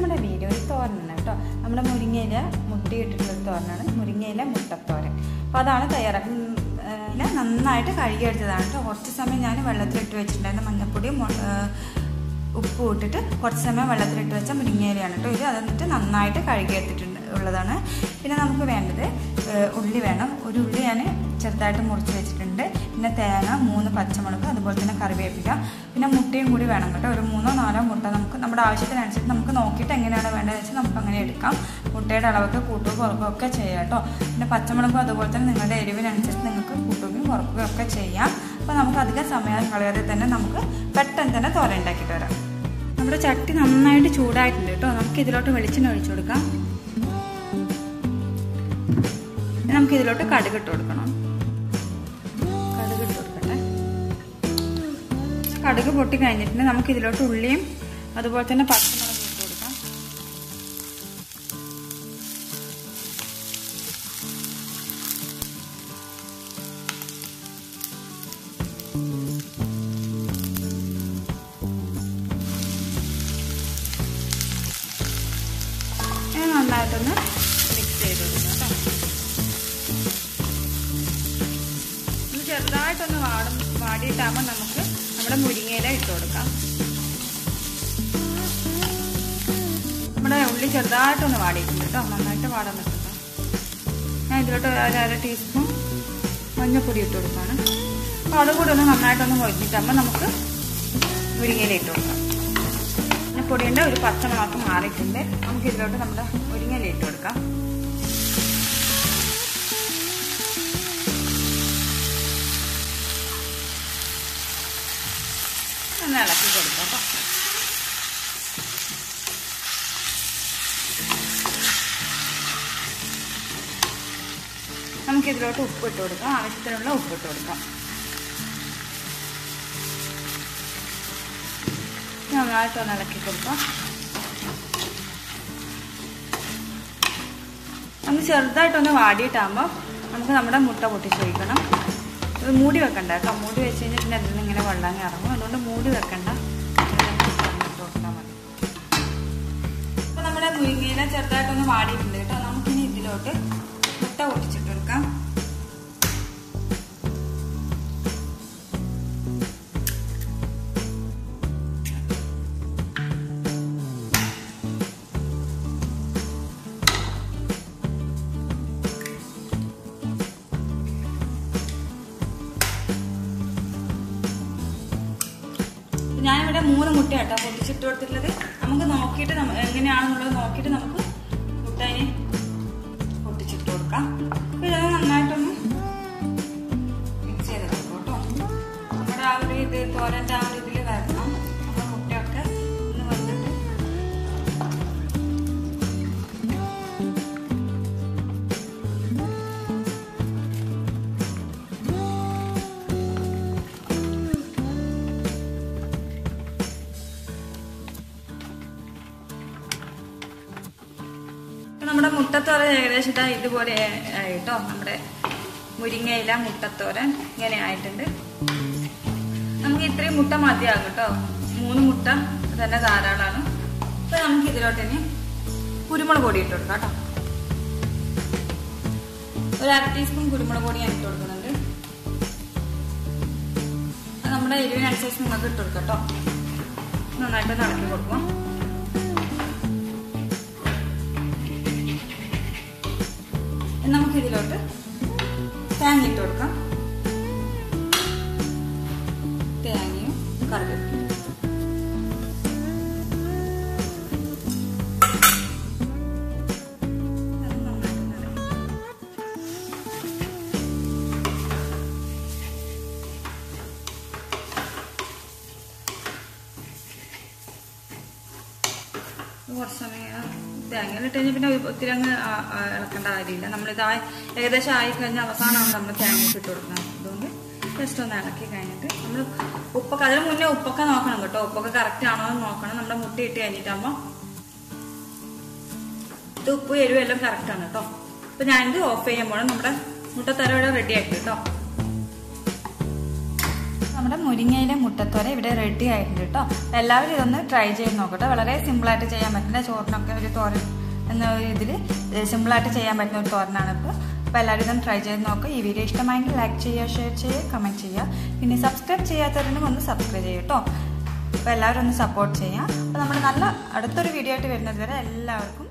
നമ്മുടെ വീഡിയോ ഒരു തോരനാണ് കേട്ടോ നമ്മുടെ മുരിങ്ങയില മുട്ടിയിട്ടിട്ടുള്ള തോരനാണ് മുരിങ്ങയില മുട്ടത്തോരൻ അപ്പോൾ അതാണ് തയ്യാറാക്കി ഉം, ഏ, ഇല നന്നായിട്ട് കഴുകിയെടുത്തതാണ് കേട്ടോ കുറച്ച് സമയം ഞാൻ വെള്ളത്തിലിട്ട് വെച്ചിട്ടുണ്ടായിരുന്നു മഞ്ഞപ്പൊടിയും മൊ- ഏ, ഉപ്പ് ഇട്ടിട്ട് കുറച്ച് സമയം വെള്ളത്തിലിട്ട് വെച്ച മുരിങ്ങയിലയാണ് കേട്ടോ ഇത് അത് എന്നിട്ട് നന്നായിട്ട് കഴുകിയെടുത്തിട്ടുണ്ട് ഉള്ളതാണ് പിന്നെ നമുക്ക് വേണ്ടത് ഏഹ്, ഉള്ളി വേണം ഒരു ഉള്ളി ഞാൻ ചെറുതായിട്ട് മുറിച്ച് വെച്ചിട്ടുണ്ട് പിന്നെ തേങ്ങ മൂന്ന് പച്ചമുളക് അതുപോലെ തന്നെ കറിവേപ്പില പിന്നെ മുട്ടയും കൂടി വേണം കേട്ടോ ഒരു മൂന്നോ നാലോ മുട്ട നമുക്ക് നമ്മുടെ ആവശ്യത്തിനനുസരിച്ച് നമുക്ക് നോക്കിയിട്ട് എങ്ങനെയാണ് വേണ്ടതെന്ന് വെച്ചാൽ നമുക്ക് അങ്ങനെ എടുക്കാം മുട്ടയുടെ അളവൊക്കെ കൂട്ടുകയും കുറക്കുകയും ഒക്കെ ചെയ്യാം കേട്ടോ പിന്നെ പച്ചമുളകും അതുപോലെ തന്നെ നിങ്ങളുടെ എരിവിനനുസരിച്ച് നിങ്ങൾക്ക് കൂട്ടുകയും കുറക്കുകയും ഒക്കെ ചെയ്യാം അപ്പോൾ നമുക്ക് അധികം സമയം കളയാതെ തന്നെ നമുക്ക് പെട്ടെന്ന് തന്നെ തോരൻ ഉണ്ടാക്കിയിട്ട് വരാം നമ്മുടെ ചട്ടി നന്നായിട്ട് ചൂടായിട്ടുണ്ട് കേട്ടോ നമുക്ക് ഇതിലോട്ട് വെളിച്ചെണ്ണ ഒഴിച്ചു കൊടുക്കാം ഇനി നമുക്ക് ഇതിലോട്ട് കടുക് ഇട്ട് കൊടുക്കണം കടുക് ഇട്ട് കൊടുക്കട്ടെ കടുക് പൊട്ടി കഴിഞ്ഞിട്ടുണ്ട് നമുക്ക് ഇതിലോട്ട് ഉള്ളിയും അതുപോലെ തന്നെ പച്ചമുളകും ഇട്ട് കൊടുക്കാം ഇനി നന്നായിട്ടൊന്ന് മിക്സ് ചെയ്ത് കൊടുക്കാം കേട്ടോ ഒന്ന് ചെറുതായിട്ടൊന്ന് വാടും വാടിയിട്ടാകുമ്പോൾ നമുക്ക് നമ്മുടെ മുരിങ്ങയില ഇട്ട് കൊടുക്കാം നമ്മുടെ ഉള്ളി ചെറുതായിട്ടൊന്ന് വാടിയിട്ടുണ്ട് കേട്ടോ നന്നായിട്ട് വാടാൻ പറ്റും ഞാൻ ഇതിലോട്ട് ഒരു അര ടീസ്പൂൺ മഞ്ഞൾപ്പൊടി ഇട്ട് കൊടുക്കുകയാണ് അപ്പോൾ അതുകൂടി ഒന്ന് നന്നായിട്ടൊന്ന് വഴറ്റിട്ടാകുമ്പോൾ നമുക്ക് മുരിങ്ങയില ഇട്ട് കൊടുക്കാം പിന്നെ പൊടിയുടെ ഒരു പച്ച മാത്രം മാറിയിട്ടുണ്ട് നമുക്ക് ഇതിലോട്ട് നമ്മുടെ മുരിങ്ങയില ഇട്ട് കൊടുക്കാം ഒന്ന് ഇളക്കി കൊടുക്കാം കേട്ടോ നമുക്ക് ഇതിലോട്ട് ഉപ്പ് ഇട്ട് കൊടുക്കാം ആവശ്യത്തിനുള്ള ഉപ്പ് ഇട്ട് കൊടുക്കാം നന്നായിട്ട് ഒന്ന് ഇളക്കി കൊടുക്കാം ഒന്ന് ചെറുതായിട്ടൊന്ന് വാടിയിട്ടാകുമ്പോൾ നമുക്ക് നമ്മുടെ മുട്ട പൊട്ടിച്ച് വയ്ക്കണം ഇത് മൂടി വെക്കണ്ട കേട്ടോ മൂടി വെച്ച് കഴിഞ്ഞാൽ പിന്നെ അതിൽ നിന്ന് ഇങ്ങനെ വെള്ളം ഇറങ്ങും അതുകൊണ്ട് മൂടി വെക്കണ്ട കൊടുത്താൽ മതി അപ്പോൾ നമ്മുടെ മുരിങ്ങയില ചെറുതായിട്ടൊന്ന് വാടിയിട്ടുണ്ട് കേട്ടോ നമുക്കിനി ഇതിലോട്ട് മുട്ട പൊട്ടിച്ചിട്ട് കൊടുക്കാം ഞാനിവിടെ മൂന്ന് മുട്ട കേട്ടോ പൊട്ടിച്ചിട്ട് കൊടുത്തിട്ടുള്ളത് നമുക്ക് നോക്കിയിട്ട് നമ്മ- എങ്ങനെയാണെന്നുള്ളത് നോക്കിയിട്ട് നമുക്ക് മുട്ടേനെ പൊട്ടിച്ചിട്ട് കൊടുക്കാം അപ്പൊ ഇതൊന്ന് നന്നായിട്ടൊന്ന് മിക്സ് ചെയ്തെടുക്കും കേട്ടോ നമ്മുടെ ആ ഒരു ഇത് തോരൻ്റെ ആ ഒരു ഇതിൽ വരണം നമ്മുടെ മുട്ടയൊക്കെ ഒന്ന് വന്നിട്ട് ഇപ്പൊ നമ്മുടെ മുട്ടത്തോരൻ ഏകദേശം ഇതാ ഇതുപോലെ ആയിട്ടോ നമ്മുടെ മുരിങ്ങയില മുട്ടത്തോരൻ ഇങ്ങനെ ആയിട്ടുണ്ട് നമുക്ക് ഇത്രയും മുട്ട മതിയാകും കേട്ടോ മൂന്ന് മുട്ട തന്നെ ധാരാളമാണ് അപ്പൊ നമുക്ക് ഇതിലോട്ട് ഇനി കുരുമുളക് പൊടി ഇട്ട് കൊടുക്കാം കേട്ടോ ഒരു അര ടീസ്പൂൺ കുരുമുളക് പൊടി ഞാൻ ഇട്ട് കൊടുക്കുന്നുണ്ട് അത് നമ്മുടെ എരിവിനനുസരിച്ച് നിങ്ങൾക്ക് ഇട്ട് കൊടുക്കാം കേട്ടോ നന്നായിട്ട് ഇളക്കി കൊടുക്കാം ഇനി നമുക്ക് ഇതിലോട്ട് തേങ്ങ ഇട്ട് കൊടുക്കാം തേങ്ങയും കറിവേപ്പിലയും അത് നന്നായിട്ട് നിറയും. കുറച്ച് സമയം തേങ്ങ ഇട്ട് കഴിഞ്ഞാൽ പിന്നെ ഒത്തിരി അങ്ങ് ആ- ആ ഇളക്കേണ്ട കാര്യമില്ല നമ്മളിത് ആയി ഏകദേശം ആയി കഴിഞ്ഞാൽ അവസാനമാണ് നമ്മൾ തേങ്ങ ഇട്ട് കൊടുക്കുന്നത് അതുകൊണ്ട് ജസ്റ്റ് ഒന്ന് ഇളക്കി കഴിഞ്ഞിട്ട് നമ്മൾ ഉപ്പൊക്കെ അതിന് മുന്നേ ഉപ്പൊക്കെ നോക്കണം കേട്ടോ ഉപ്പൊക്കെ കറക്റ്റ് ആണോ എന്ന് നോക്കണം നമ്മുടെ മുട്ട ഇട്ട് കഴിഞ്ഞിട്ടാകുമ്പോൾ ഇത് ഉപ്പ് എരിവും എല്ലാം കറക്റ്റ് ആണ് കേട്ടോ അപ്പൊ ഞാനിത് ഓഫ് ചെയ്യാൻ പോണം നമ്മുടെ മുട്ടത്തര ഇവിടെ റെഡി ആയിട്ട് കേട്ടോ നമ്മുടെ മുരി മുരിങ്ങയിലെ മുട്ടത്തോര ഇവിടെ റെഡി ആയിട്ടുണ്ട് കേട്ടോ അപ്പോൾ എല്ലാവരും ഇതൊന്ന് ട്രൈ ചെയ്ത് നോക്കട്ടെ വളരെ സിമ്പിളായിട്ട് ചെയ്യാൻ പറ്റുന്ന ചോറിനൊക്കെ ഒരു തോരൻ എന്ന ഇതിൽ സിമ്പിളായിട്ട് ചെയ്യാൻ പറ്റുന്ന ഒരു തോരനാണ് ഇപ്പോൾ അപ്പോൾ എല്ലാവരും ഇതൊന്ന് ട്രൈ ചെയ്ത് നോക്കുക ഈ വീഡിയോ ഇഷ്ടമായെങ്കിൽ ലൈക്ക് ചെയ്യുക ഷെയർ ചെയ്യുക കമൻറ്റ് ചെയ്യുക പിന്നെ സബ്സ്ക്രൈബ് ചെയ്യാത്തവരും ഒന്ന് സബ്സ്ക്രൈബ് ചെയ്യുക കേട്ടോ അപ്പോൾ എല്ലാവരും ഒന്ന് സപ്പോർട്ട് ചെയ്യാം അപ്പോൾ നമ്മൾ നല്ല അടുത്തൊരു വീഡിയോ ആയിട്ട് വരുന്നത് വരെ എല്ലാവർക്കും